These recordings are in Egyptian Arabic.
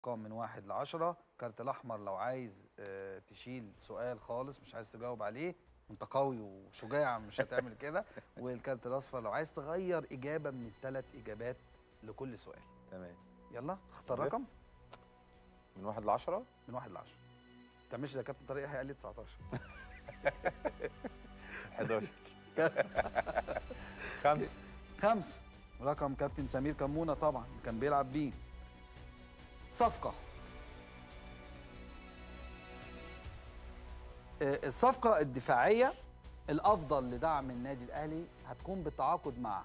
ارقام من واحد لعشرة كارت الاحمر لو عايز آه، تشيل سؤال خالص مش عايز تجاوب عليه وانت قوي وشجاع مش هتعمل كده والكارت الاصفر لو عايز تغير اجابه من الثلاث اجابات لكل سؤال تمام يلا اختار ألف. رقم من واحد لعشرة من واحد لعشرة ما تعملش زي كابتن طارق يحيى قال لي 19 11 خمسة خمسة رقم كابتن سمير كمونة طبعا اللي كان بيلعب بيه صفقة آه، الصفقة الدفاعية الأفضل لدعم النادي الأهلي هتكون بالتعاقد مع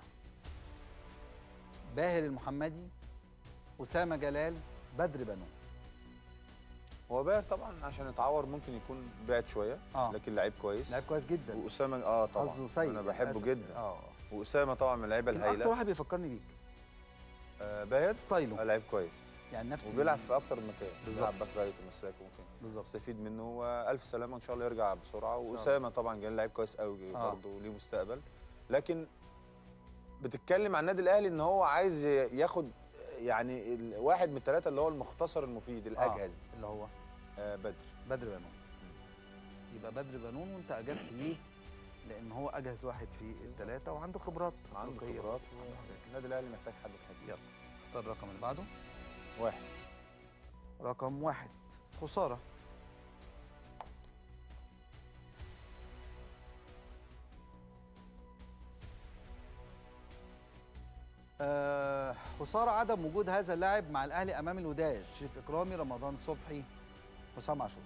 باهر المحمدي أسامة جلال بدر بنو هو باهر طبعا عشان يتعور ممكن يكون بعد شوية آه. لكن لعيب كويس لعيب كويس جدا وأسامة اه طبعا حظه سيء أنا بحبه للأسف. جدا اه وأسامة طبعا من اللعيبة أكتر الهايلة واحد بيفكرني بيك آه باهر ستايله آه لعيب كويس يعني نفس وبيلعب في أكتر من مكان بالظبط. بيلعب باك رايت ومساك ممكن بالظبط استفيد منه والف سلامه وان شاء الله يرجع بسرعه الله. واسامه طبعا جاي لعيب كويس قوي آه. برضه ليه مستقبل لكن بتتكلم عن النادي الاهلي ان هو عايز ياخد يعني ال- واحد من الثلاثه اللي هو المختصر المفيد الاجهز اللي هو آه بدر بدر بنون يبقى بدر بنون وانت اجبت ليه لان هو اجهز واحد في الثلاثه وعنده خبرات عنده أفريقية. خبرات النادي الاهلي محتاج حد في حته يلا اختار الرقم اللي بعده واحد رقم واحد خساره آه خساره عدم وجود هذا اللاعب مع الاهلي امام الوداد شريف اكرامي رمضان صبحي حسام عاشور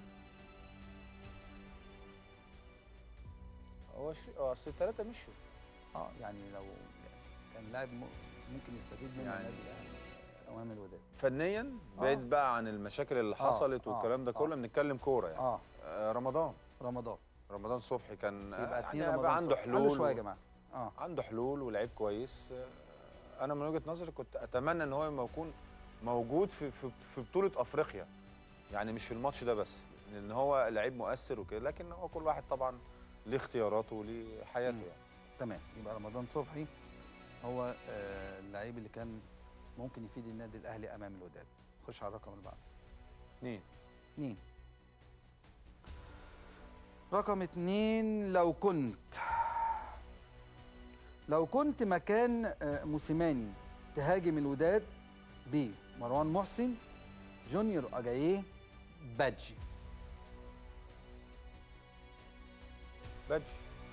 هو شيء اه اصل الثلاثه مشوا اه يعني لو كان لاعب م- ممكن يستفيد منه يعني- النادي الاهلي امام الوداد فنيا آه. بعيد بقى عن المشاكل اللي آه، حصلت آه، والكلام ده آه. كله بنتكلم كوره يعني اه آه رمضان رمضان رمضان صبحي كان يبقى آه، اتنين يعني رمضان بقى عنده صبحي. حلول قالوا شويه و- يا جماعه اه عنده حلول ولعيب كويس آه، انا من وجهه نظري كنت اتمنى ان هو يبقى يكون موجود في في في بطوله افريقيا يعني مش في الماتش ده بس لان هو لعيب مؤثر وكده لكن هو كل واحد طبعا ليه اختياراته وليه حياته مم. يعني تمام يبقى رمضان صبحي هو آه اللعيب اللي كان ممكن يفيد النادي الاهلي امام الوداد خش على الرقم اللي بعده اثنين اتنين رقم اتنين لو كنت لو كنت مكان آه، موسيماني تهاجم الوداد بمروان محسن جونيور اجاييه بادجي بادجي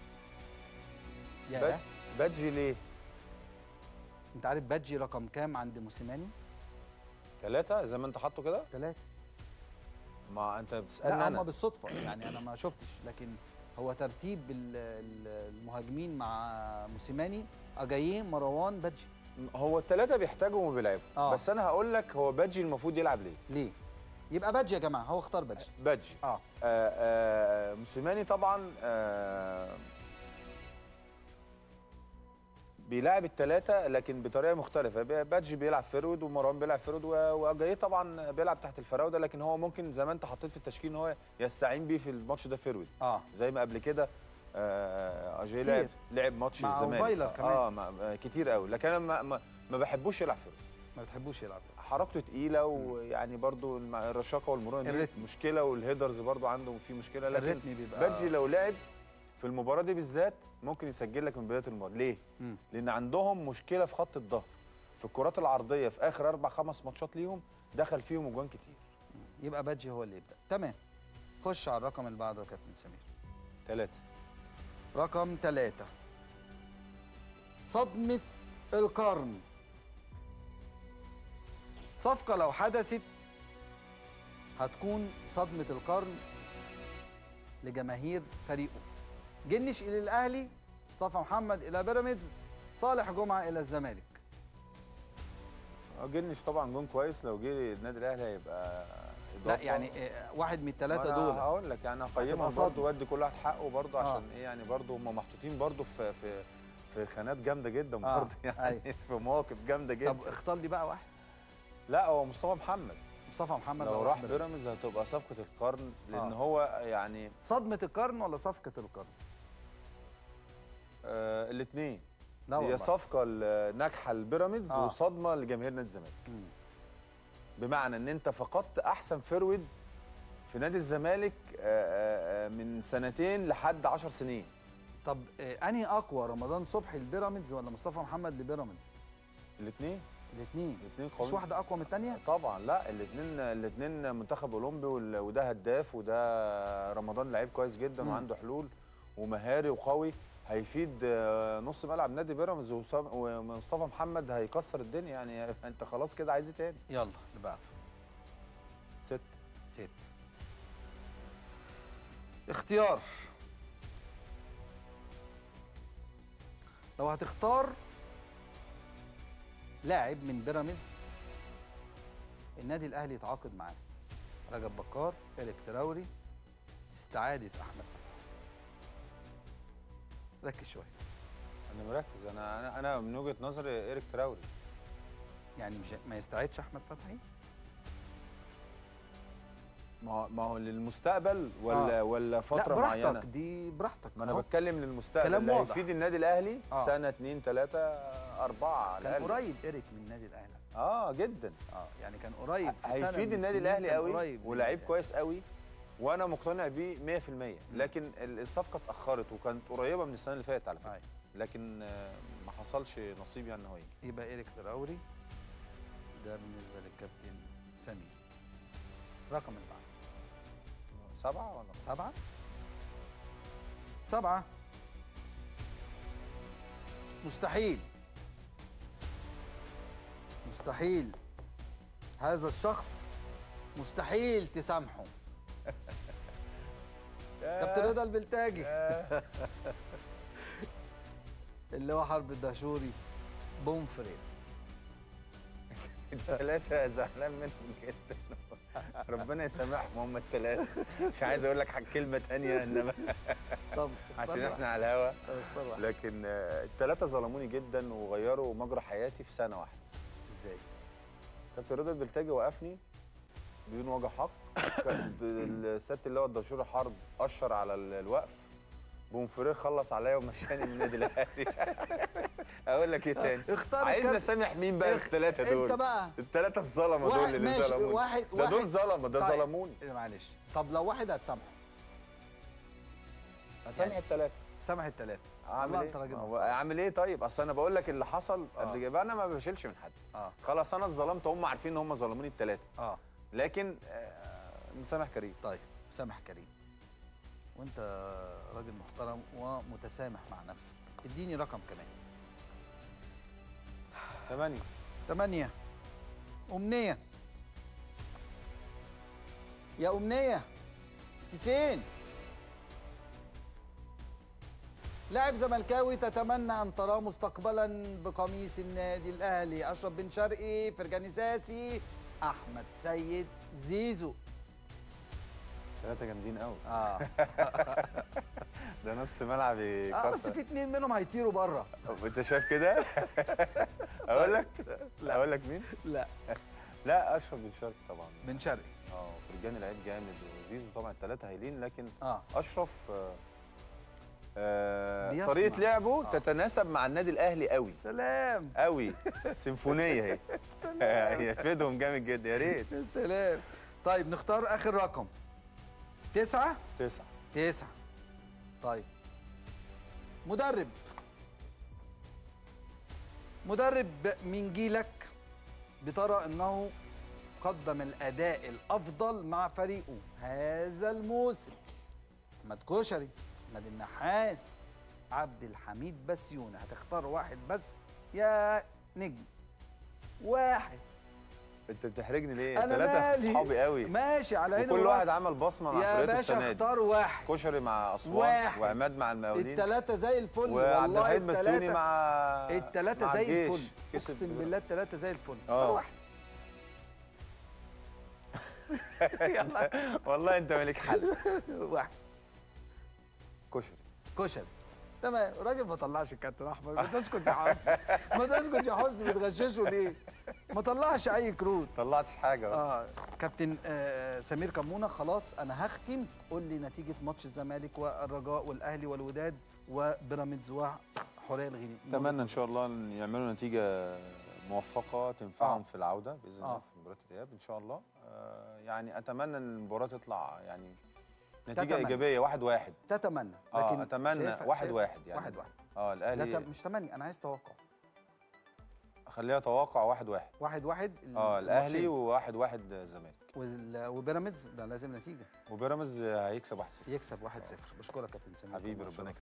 يا باد- بادجي ليه؟ انت عارف بادجي رقم كام عند موسيماني؟ ثلاثة زي ما انت حاطه كده؟ ثلاثة ما انت بتسالني لا هم انا بالصدفة يعني أنا ما شفتش لكن هو ترتيب ال- ال- المهاجمين مع موسيماني أجاييه مروان بادجي هو الثلاثة بيحتاجوا وما بيلعبوا آه. بس انا هقول لك هو بادجي المفروض يلعب ليه؟ ليه؟ يبقى بادجي يا جماعة هو اختار بادجي بادجي اه آه آه موسيماني طبعا آه بيلعب الثلاثة لكن بطريقة مختلفة بي- بادجي بيلعب فيرود ومروان بيلعب فيرود و- وجاي طبعا بيلعب تحت الفراودة لكن هو ممكن زي ما انت حطيت في التشكيل ان هو يستعين بيه في الماتش ده فيرود اه زي ما قبل كده آه اجاي كتير. لعب لعب ماتش مع الزمالك فايلر كمان. اه ما ما- كتير قوي لكن انا ما, ما, ما بحبوش يلعب فيرود ما بتحبوش يلعب حركته تقيله ويعني برضو الم- الرشاقه والمرونه دي الريتم. مشكله والهيدرز برضو عنده في مشكله لكن الريتم بيبقى بادجي لو لعب في المباراه دي بالذات ممكن يسجل لك من بدايه المباراه ليه مم. لان عندهم مشكله في خط الظهر في الكرات العرضيه في اخر اربع خمس ماتشات ليهم دخل فيهم اجوان كتير يبقى بادجي هو اللي يبدأ تمام خش على الرقم اللي بعده يا كابتن سمير ثلاثه رقم ثلاثة صدمة القرن صفقة لو حدثت هتكون صدمة القرن لجماهير فريقه جنش إلى الأهلي مصطفى محمد إلى بيراميدز صالح جمعة إلى الزمالك جنش طبعا جون كويس لو جه النادي الاهلي هيبقى لا إضافة. يعني آه، واحد من الثلاثة ما أنا دول هقول لك يعني هتبقى هقيمهم صدمة. برضه وادي كل واحد حقه برضه آه. عشان ايه يعني برضه هم محطوطين برضه في في في خانات جامده جدا آه، برضه يعني أيوة. في مواقف جامده جدا طب اختار لي بقى واحد لا هو مصطفى محمد مصطفى محمد لو راح راح بيراميدز هتبقى صفقه القرن لان آه. هو يعني صدمة القرن ولا صفقة القرن؟ آه الاثنين لا هي والله صفقه ال- ناجحه لبيراميدز آه. وصدمه لجماهير نادي الزمالك مم. بمعنى ان انت فقدت احسن فرود في نادي الزمالك آه، آه، آه، من سنتين لحد 10 سنين طب آه، انهي اقوى رمضان صبحي لبيراميدز ولا مصطفى محمد لبيراميدز الاثنين الاثنين الاثنين مش واحده اقوى من الثانيه طبعا لا الاثنين الاثنين منتخب اولمبي وال- وده هداف وده رمضان لعيب كويس جدا مم. وعنده حلول ومهاري وقوي هيفيد آه، نص ملعب نادي بيراميدز وسام- ومصطفى محمد هيكسر الدنيا يعني انت خلاص كده عايز ايه تاني يلا اللي بعده ست ست اختيار لو هتختار لاعب من بيراميدز النادي الاهلي يتعاقد معاه رجب بكار إيريك تراوري استعاده احمد فتحي ركز شويه انا مركز انا انا انا من وجهه نظري ايريك تراوري يعني مش ما يستعيدش احمد فتحي ما هو ما هو للمستقبل ولا آه. ولا فتره لا براحتك معينه دي براحتك ما انا أهو. بتكلم للمستقبل كلام اللي واضح. هيفيد النادي الاهلي آه. سنه اتنين تلاته اربعه على كان الاقل قريب إيريك من النادي الاهلي اه جدا اه يعني كان قريب في سنة هيفيد من النادي السنين الاهلي كان قوي قريب من ولاعيب النادي كويس قوي وانا مقتنع بيه 100% لكن ال- الصفقه اتاخرت وكانت قريبه من السنه اللي فاتت على فكره أيوة. لكن آه، ما حصلش نصيب يعني ان هو يجي يبقى إيريك تراوري ده بالنسبة للكابتن سمير رقم اللي بعده سبعه ولا سبعة سبعة مستحيل مستحيل هذا الشخص مستحيل تسامحه كابتن رضا البلتاجي آه. اللي هو حرب الدهشوري بومفريد الثلاثه زعلان منهم جدا ربنا يسامحهم هم الثلاثه مش عايز اقول لك حاجة- كلمه تانية انما طب عشان اختار احنا على الهوا واحد. طب اختار واحد. لكن آه، الثلاثه ظلموني جدا وغيروا مجرى حياتي في سنه واحده ازاي كابتن رضا البلتاجي وقفني بدون وجه حق كان الست اللي هو الدشور حرب اشر على ال- الوقف بومفرير خلص عليا ومشاني من النادي الاهلي اقول لك ايه تاني اختار عايزني الكابتن- اسامح مين بقى اخ- الثلاثه انت دول بقى الثلاثه الظلمه دول واحد اللي ماشي ظلموني واحد ده دول واحد ظلمه ده طيب. ظلموني إيه معلش طب لو واحد هتسامحه اسامح يعني- الثلاثه سامح الثلاثه اعمل والله ايه انت راجل ما هو محترم. اعمل ايه طيب اصل انا بقول لك اللي حصل آه. قبل كده انا ما بشيلش من حد اه خلاص انا اتظلمت هم عارفين ان هم ظلموني الثلاثه اه لكن آه، مسامح كريم طيب سامح كريم وانت راجل محترم ومتسامح مع نفسك اديني رقم كمان ثمانية ثمانية أمنية يا أمنية انت فين؟ لاعب زملكاوي تتمنى أن تراه مستقبلا بقميص النادي الأهلي أشرف بن شرقي فرجاني ساسي أحمد سيد زيزو ثلاثة جامدين قوي اه, ده نص ملعب آه بس يكسر في اتنين منهم هيطيروا بره طب انت شايف كده؟ اقول لك لا. اقول لك مين؟ لا لا اشرف بن شرقي طبعا بن شرقي اه فرجاني لعيب جامد وزيزو طبعا الثلاثة هايلين لكن اه اشرف آه، آه بيصنع. طريقة لعبه آه. تتناسب مع النادي الاهلي قوي سلام قوي سيمفونية اهي يفيدهم جامد جدا يا ريت يا سلام طيب نختار اخر رقم تسعة تسعة تسعة طيب مدرب مدرب من جيلك بترى انه قدم الاداء الافضل مع فريقه هذا الموسم احمد كشري احمد النحاس عبد الحميد بسيوني هتختار واحد بس يا نجم واحد انت بتحرجني ليه؟ أنا الثلاثة مالي. اصحابي قوي ماشي على عيني وكل واحد وراسي. عمل بصمة مع يا فرقته باشا السنة دي اختار واحد كشري مع اسوان واحد. وعماد مع المقاولين التلاتة زي الفل وعبد والله الحميد بسيوني التلاتة- مع التلاتة مع زي الجيش. الفل كسب اقسم بالله التلاتة زي الفل آه. اختار واحد يلا والله انت مالك حل واحد كشري كشري تمام راجل ما طلعش الكابتن احمد ما تسكت يا حسني ما تسكت يا حسني بتغششه ليه؟ ما طلعش اي كروت طلعتش حاجه بقى. اه كابتن آه سمير كمونه خلاص انا هختم قول لي نتيجه ماتش الزمالك والرجاء والاهلي والوداد وبيراميدز وحوريه الغيني اتمنى ان شاء الله ان يعملوا نتيجه موفقه تنفعهم آه. في العوده باذن الله آه. في مباراه الاياب ان شاء الله آه، يعني اتمنى ان المباراه تطلع يعني نتيجه تتمنى. ايجابيه واحد واحد تتمنى اه لكن اتمنى شايف- واحد شايف- واحد يعني واحد واحد اه لا الاهلي ت- مش تمني انا عايز توقع خليها توقع واحد واحد واحد واحد اه الاهلي الماتشين. وواحد واحد الزمالك وال- وبيراميدز ده لازم نتيجه وبيراميدز هيكسب 1-0 يكسب 1-0 بشكرك كابتن سمير حبيبي والله ربنا شرف.